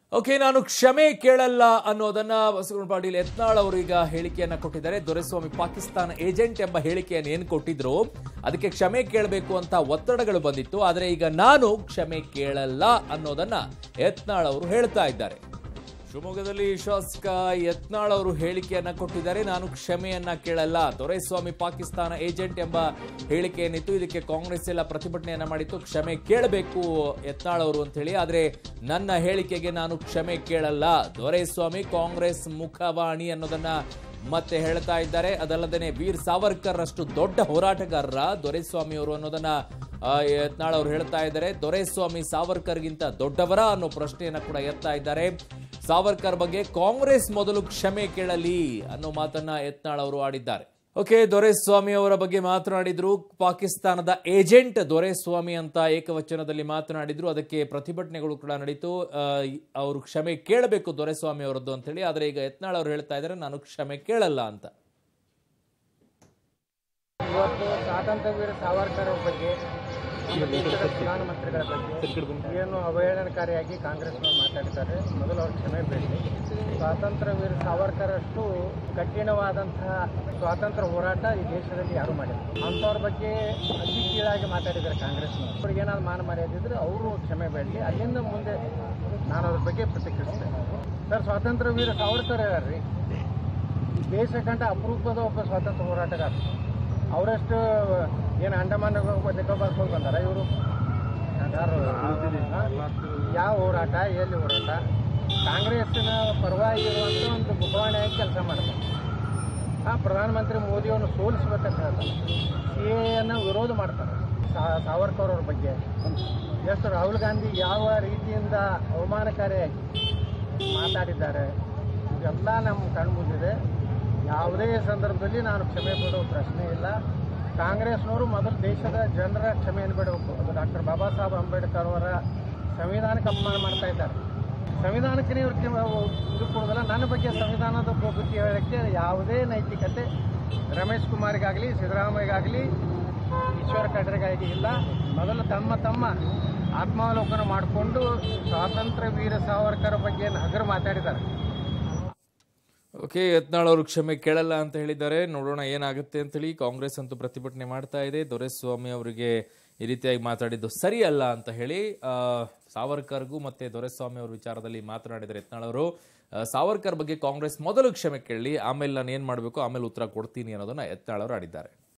okay ನಾನು ಕ್ಷಮೆ ಕೇಳಲ್ಲ ಅನ್ನೋದನ್ನ ಬಸವನ ಪಾಟೀಲ್ ಯತ್ನಾಳ್ ಅವರು ಈಗ ಹೇಳಿಕೆಯನ್ನ ಕೊಟ್ಟಿದ್ದಾರೆ ದೊರೆಸ್ವಾಮಿ ಪಾಕಿಸ್ತಾನ ಏಜೆಂಟ್ ಎಂಬ ಹೇಳಿಕೆಯನ್ನು ಏನು ಕೊಟ್ಟಿದ್ರು ಅದಕ್ಕೆ ಕ್ಷಮೆ ಕೇಳಬೇಕು ಅಂತ ಒತ್ತಡಗಳು ಬಂದಿತ್ತು ಆದರೆ ಈಗ ನಾನು ಕ್ಷಮೆ ಕೇಳಲ್ಲ ಅನ್ನೋದನ್ನ ಯತ್ನಾಳ್ ಅವರು ಹೇಳ್ತಾ ಇದ್ದಾರೆ ಶಿವಮೊಗ್ಗದಲ್ಲಿ ಶಾಸಕ ಯತ್ನಾಳ್ ಅವರು ಹೇಳಿಕೆಯನ್ನ ಕೊಟ್ಟಿದ್ದಾರೆ ನಾನು ಕ್ಷಮೆಯನ್ನ ಕೇಳಲ್ಲ ದೊರೆಸ್ವಾಮಿ ಪಾಕಿಸ್ತಾನ ಏಜೆಂಟ್ ಎಂಬ ಹೇಳಿಕೆ ಏನಿತ್ತು ಇದಕ್ಕೆ ಕಾಂಗ್ರೆಸ್ ಎಲ್ಲ ಪ್ರತಿಭಟನೆಯನ್ನ ಮಾಡಿತ್ತು ಕ್ಷಮೆ ಕೇಳಬೇಕು ಯತ್ನಾಳ್ ಅವರು ಅಂತ ಹೇಳಿ ಆದ್ರೆ ನನ್ನ ಹೇಳಿಕೆಗೆ ನಾನು ಕ್ಷಮೆ ಕೇಳಲ್ಲ ದೊರೆಸ್ವಾಮಿ ಕಾಂಗ್ರೆಸ್ ಮುಖವಾಣಿ ಅನ್ನೋದನ್ನ ಮತ್ತೆ ಹೇಳ್ತಾ ಇದ್ದಾರೆ ಅದಲ್ಲದೆ ವೀರ್ ಸಾವರ್ಕರ್ ಅಷ್ಟು ದೊಡ್ಡ ಹೋರಾಟಗಾರರ ದೊರೆಸ್ವಾಮಿ ಅವರು ಅನ್ನೋದನ್ನ ಆ, ಯತ್ನಾಳ್ ಅವರು ಹೇಳ್ತಾ ಇದ್ದಾರೆ ದೊರೆಸ್ವಾಮಿ ಸಾವರ್ಕರ್ಗಿಂತ ದೊಡ್ಡವರ ಅನ್ನೋ ಪ್ರಶ್ನೆಯನ್ನ ಕೂಡ ಎತ್ತಾ ಇದ್ದಾರೆ ಸಾವರ್ಕರ್ ಬಗ್ಗೆ ಕಾಂಗ್ರೆಸ್ ಮೊದಲು ಕ್ಷಮೆ ಕೇಳಲಿ ಅನ್ನೋ ಮಾತನ್ನ ಯತ್ನಾಳ್ ಅವರು ಆಡಿದ್ದಾರೆ ಓಕೆ ದೊರೆಸ್ವಾಮಿ ಅವರ ಬಗ್ಗೆ ಮಾತನಾಡಿದ್ರು ಪಾಕಿಸ್ತಾನದ ಏಜೆಂಟ್ ದೊರೆಸ್ವಾಮಿ ಅಂತ ಏಕವಚನದಲ್ಲಿ ಮಾತನಾಡಿದ್ರು ಅದಕ್ಕೆ ಪ್ರತಿಭಟನೆಗಳು ಕೂಡ ನಡೀತು ಆ, ಅವರು ಕ್ಷಮೆ ಕೇಳಬೇಕು ದೊರೆಸ್ವಾಮಿ ಅವರದ್ದು ಅಂತ ಹೇಳಿ ಆದ್ರೆ ಈಗ ಯತ್ನಾಳ್ ಅವರು ಹೇಳ್ತಾ ಇದ್ದಾರೆ ನಾನು ಕ್ಷಮೆ ಕೇಳಲ್ಲ ಅಂತ ಇವತ್ತು ಸ್ವಾತಂತ್ರ್ಯ ವೀರ ಸಾವರ್ಕರ್ ಅವ್ರ ಬಗ್ಗೆ ನಮ್ಮ ದೇಶದ ಪ್ರಧಾನಮಂತ್ರಿಗಳ ಬಗ್ಗೆ ಏನು ಅವಹೇಳನಕಾರಿಯಾಗಿ ಕಾಂಗ್ರೆಸ್ನವ್ರು ಮಾತಾಡಿದ್ದಾರೆ ಮೊದಲು ಅವ್ರ ಕ್ಷಮೆ ಬೇಡಿ ಸ್ವಾತಂತ್ರ್ಯ ವೀರ ಸಾವರ್ಕರ್ ಅಷ್ಟು ಕಠಿಣವಾದಂತಹ ಸ್ವಾತಂತ್ರ್ಯ ಹೋರಾಟ ಈ ದೇಶದಲ್ಲಿ ಯಾರು ಮಾಡಿಲ್ಲ ಅಂಥವ್ರ ಬಗ್ಗೆ ಅತಿ ಕೀಳಾಗಿ ಮಾತಾಡಿದ್ದಾರೆ ಕಾಂಗ್ರೆಸ್ನವರು ಅವ್ರಿಗೆ ಏನಾದ್ರು ಮಾನ ಮರ್ಯಾದಿದ್ರೆ ಅವರು ಕ್ಷಮೆ ಬೇಡಲಿ ಅಲ್ಲಿಂದ ಮುಂದೆ ನಾನು ಅದ್ರ ಬಗ್ಗೆ ಪ್ರತಿಕ್ರಿಯಿಸ್ತೇನೆ ಸರ್ ಸ್ವಾತಂತ್ರ್ಯ ವೀರ ಸಾವರ್ಕರ್ ಯಾರ್ರಿ ಈ ದೇಶ ಕಂಡ ಅಪರೂಪದ ಒಬ್ಬ ಸ್ವಾತಂತ್ರ್ಯ ಹೋರಾಟಗಾರ ಅವರಷ್ಟು ಏನು ಅಂಡಮಾನ್ ನಿಕೋಬಾರ್ ಹೋಗಿ ಬಂದಾರ ಇವರು ಯಾವ ಹೋರಾಟ ಎಲ್ಲಿ ಹೋರಾಟ ಕಾಂಗ್ರೆಸ್ಸಿನ ಪರವಾಗಿ ಇರುವಂಥ ಒಂದು ಮುಖವಾಣಿಯಾಗಿ ಕೆಲಸ ಮಾಡ್ತಾರೆ ಆ ಪ್ರಧಾನಮಂತ್ರಿ ಮೋದಿಯನ್ನು ಸೋಲಿಸ್ಬೇಕಂತ ಹೇಳ್ತಾರೆ ಸಿ ಎಯನ್ನು ವಿರೋಧ ಮಾಡ್ತಾರೆ ಸಾ- ಸಾವರ್ಕರ್ ಅವ್ರ ಬಗ್ಗೆ ಎಷ್ಟು ರಾಹುಲ್ ಗಾಂಧಿ ಯಾವ ರೀತಿಯಿಂದ ಅವಮಾನಕಾರಿಯಾಗಿ ಮಾತಾಡಿದ್ದಾರೆ ಇದೆಲ್ಲ ನಮ್ಮ ಕಣ್ಮುಂದಿದೆ ಯಾವುದೇ ಸಂದರ್ಭದಲ್ಲಿ ನಾನು ಕ್ಷಮೆ ಬಿಡೋ ಪ್ರಶ್ನೆ ಇಲ್ಲ ಕಾಂಗ್ರೆಸ್ನವರು ಮೊದಲು ದೇಶದ ಜನರ ಕ್ಷಮೆಯನ್ನು ಬಿಡಬೇಕು ಅದು ಡಾಕ್ಟರ್ ಬಾಬಾ ಸಾಹೇಬ್ ಅಂಬೇಡ್ಕರ್ ಅವರ ಸಂವಿಧಾನಕ್ಕೆ ಅಪಮಾನ ಮಾಡ್ತಾ ಇದ್ದಾರೆ ಸಂವಿಧಾನಕ್ಕೆ ನೀವು ಕ್ಷಮೆ- ಇದು ಕೊಡೋದಲ್ಲ ನನ್ನ ಬಗ್ಗೆ ಸಂವಿಧಾನದ ಬ- ಬುದ್ಧಿ ಹೇಳೋಕ್ಕೆ ಯಾವುದೇ ನೈತಿಕತೆ ರಮೇಶ್ ಕುಮಾರ್ಗಾಗಲಿ ಸಿದ್ದರಾಮಯ್ಯಗಾಗಲಿ ಈಶ್ವರ ಖಂಡ್ರೆಗಾಗಿ ಇಲ್ಲ ಮೊದಲು ತಮ್ಮ ತಮ್ಮ ಆತ್ಮಾವಲೋಕನ ಮಾಡಿಕೊಂಡು ಸ್ವಾತಂತ್ರ್ಯ ವೀರ ಸಾವರ್ಕರ್ ಬಗ್ಗೆ ಏನು ಹಗರು ಮಾತಾಡಿದ್ದಾರೆ ಓಕೆ ಯತ್ನಾಳ್ ಅವರು ಕ್ಷಮೆ ಕೇಳಲ್ಲ ಅಂತ ಹೇಳಿದ್ದಾರೆ ನೋಡೋಣ ಏನಾಗುತ್ತೆ ಅಂತೇಳಿ ಕಾಂಗ್ರೆಸ್ ಅಂತೂ ಪ್ರತಿಭಟನೆ ಮಾಡ್ತಾ ಇದೆ ದೊರೆಸ್ವಾಮಿ ಅವರಿಗೆ ಈ ರೀತಿಯಾಗಿ ಮಾತಾಡಿದ್ದು ಸರಿಯಲ್ಲ ಅಂತ ಹೇಳಿ ಆ, ಸಾವರ್ಕರ್ಗೂ ಮತ್ತೆ ದೊರೆಸ್ವಾಮಿ ಅವ್ರ ವಿಚಾರದಲ್ಲಿ ಮಾತನಾಡಿದ್ದಾರೆ ಯತ್ನಾಳ್ ಅವರು ಆ, ಸಾವರ್ಕರ್ ಬಗ್ಗೆ ಕಾಂಗ್ರೆಸ್ ಮೊದಲು ಕ್ಷಮೆ ಕೇಳಲಿ ಆಮೇಲೆ ನಾನು ಏನ್ ಮಾಡಬೇಕು ಆಮೇಲೆ ಉತ್ತರ ಕೊಡ್ತೀನಿ ಅನ್ನೋದನ್ನ ಯತ್ನಾಳ್ ಅವರು ಆಡಿದ್ದಾರೆ